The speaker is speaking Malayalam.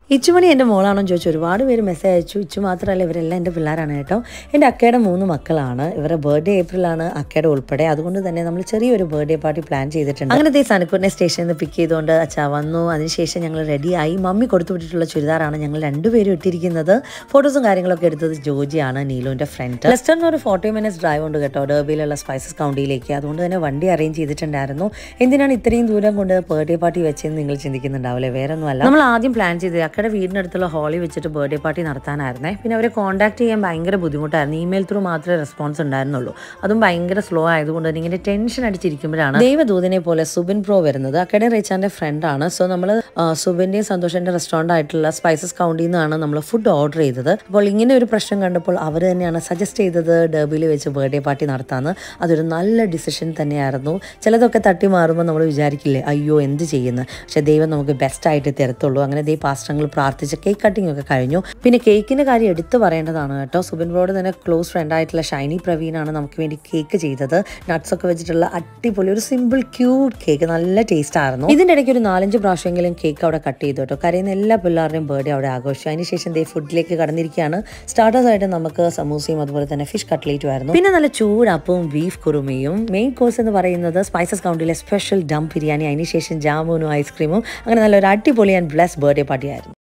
ഇച്ചുമണി എൻ്റെ മോളാണോ എന്ന് ചോദിച്ചു ഒരുപാട് പേര് മെസ്സേജ് അയച്ചു ഇച്ചു മാത്രമല്ല ഇവരെല്ലാം എൻ്റെ പിള്ളേരാണ് കേട്ടോ എൻ്റെ അക്കയുടെ മൂന്ന് മക്കളാണ് ഇവരുടെ ബർത്ത്ഡേ ഏപ്രിലാണ് അക്കയുടെ ഉൾപ്പെടെ അതുകൊണ്ട് തന്നെ നമ്മൾ ചെറിയൊരു ബർത്ത്ഡേ പാർട്ടി പ്ലാൻ ചെയ്തിട്ടുണ്ട് അങ്ങനത്തെ സനക്കുറിനെ സ്റ്റേഷനിൽ നിന്ന് പിക്ക് ചെയ്തുകൊണ്ട് അച്ഛാ വന്നു അതിനുശേഷം ഞങ്ങൾ റെഡിയായി മമ്മി കൊടുത്തു വിട്ടിട്ടുള്ള ചുരിദാറാണ് ഞങ്ങൾ രണ്ടുപേരും ഇട്ടിരിക്കുന്നത് ഫോട്ടോസും കാര്യങ്ങളൊക്കെ എടുത്തത് ജോജിയാണ് നീലുവിൻ്റെ ഫ്രണ്ട് ലെസ്റ്ററിന് ഒരു ഫോർട്ടി മിനിറ്റ്സ് ഡ്രൈവ് ഉണ്ട് കേട്ടോ ഡേബിയിലുള്ള സ്പൈസസ് കൗണ്ടിയിലേക്ക് അതുകൊണ്ട് തന്നെ വണ്ടി അറേഞ്ച് ചെയ്തിട്ടുണ്ടായിരുന്നു എന്തിനാണ് ഇത്രയും ദൂരം കൊണ്ട് ബർത്ത്ഡേ പാർട്ടി വെച്ചെന്ന് നിങ്ങൾ ചിന്തിക്കുന്നുണ്ടാവില്ലേ വേറെ ഒന്നുമല്ല നമ്മൾ ആദ്യം പ്ലാൻ ചെയ്തത് അക്കയുടെ വീടിനടുത്തുള്ള ഹാളിൽ വെച്ചിട്ട് ബർത്ത്ഡേ പാർട്ടി നടത്താനായിരുന്നേ പിന്നെ അവരെ കോൺടാക്ട് ചെയ്യാൻ ഭയങ്കര ബുദ്ധിമുട്ടായിരുന്നു ഇമെയിൽ ത്രൂ മാത്രമേ റെസ്പോൺസ് ഉണ്ടായിരുന്നുള്ളൂ അതും ഭയങ്കര സ്ലോ ആയതുകൊണ്ട് തന്നെ ഇങ്ങനെ ടെൻഷൻ അടിച്ചിരിക്കുമ്പോഴാണ് ദൈവദൂതനെ പോലെ സുബിൻ പ്രോ വരുന്നത് അക്കയുടെ റേച്ചാൻ്റെ ഫ്രണ്ടാണ് സോ നമ്മൾ സുബിൻ്റെയും സന്തോഷിൻ്റെ റെസ്റ്റോറൻ്റ് ആയിട്ടുള്ള സ്പൈസസ് കൗണ്ടിൽ നിന്നാണ് നമ്മൾ ഫുഡ് ഓർഡർ ചെയ്തത് അപ്പോൾ ഇങ്ങനെ ഒരു പ്രശ്നം കണ്ടപ്പോൾ അവർ തന്നെയാണ് സജസ്റ്റ് ചെയ്തത് ഡേബിയിൽ വെച്ച് ബർത്ത്ഡേ പാർട്ടി നടത്താമെന്ന് അതൊരു നല്ല ഡിസിഷൻ തന്നെയായിരുന്നു ചിലതൊക്കെ തട്ടി മാറുമ്പോൾ നമ്മൾ വിചാരിക്കില്ലേ അയ്യോ എന്ത് ചെയ്യുന്നു പക്ഷേ ദൈവം നമുക്ക് ബെസ്റ്റ് ആയിട്ട് തരത്തുള്ളൂ അങ്ങനെ ദൈവ പാസ്റ്റങ്ങൾ പ്രാർത്ഥിച്ച് കേക്ക് കട്ടിംഗ് ഒക്കെ കഴിഞ്ഞു പിന്നെ കേക്കിൻ്റെ കാര്യം എടുത്തു പറയേണ്ടതാണ് കേട്ടോ സുബിൻ ബ്രോഡ് തന്നെ ക്ലോസ് ഫ്രണ്ട് ആയിട്ടുള്ള ഷൈനി പ്രവീണാണ് നമുക്ക് വേണ്ടി കേക്ക് ചെയ്തത് നട്ട്സ് ഒക്കെ വെച്ചിട്ടുള്ള അടിപൊളി ഒരു സിമ്പിൾ ക്യൂട്ട് കേക്ക് നല്ല ടേസ്റ്റ് ആയിരുന്നു ഇതിൻ്റെ ഇടയ്ക്ക് ഒരു നാലഞ്ച് പ്രാവശ്യമെങ്കിലും കേക്ക് അവിടെ കട്ട് ചെയ്തു കേട്ടോ കരയുന്ന എല്ലാ പിള്ളേരുടെയും ബർത്ത്ഡേ അവിടെ ആഘോഷിച്ചു അതിനുശേഷം ദേ ഫുഡിലേക്ക് കടന്നിരിക്കുകയാണ് സ്റ്റാർട്ടേഴ്സ് ആയിട്ട് നമുക്ക് സമൂസയും അതുപോലെ തന്നെ ഫിഷ് കട്ട്ലേറ്റും ആയിരുന്നു പിന്നെ നല്ല ചൂടപ്പവും ബീഫ് കുറുമയും മെയിൻ കോഴ്സ് എന്ന് പറയുന്നത് സ്പൈസസ് കൗണ്ടിലെ സ്പെഷ്യൽ ഡം ബിരിയാണി അതിനുശേഷം ജാമുനും ഐസ്ക്രീമും അങ്ങനെ നല്ലൊരു അടിപൊളി ആൻഡ് ബ്ലസ് ബർത്ത്ഡേ പാർട്ടി ആയിരുന്നു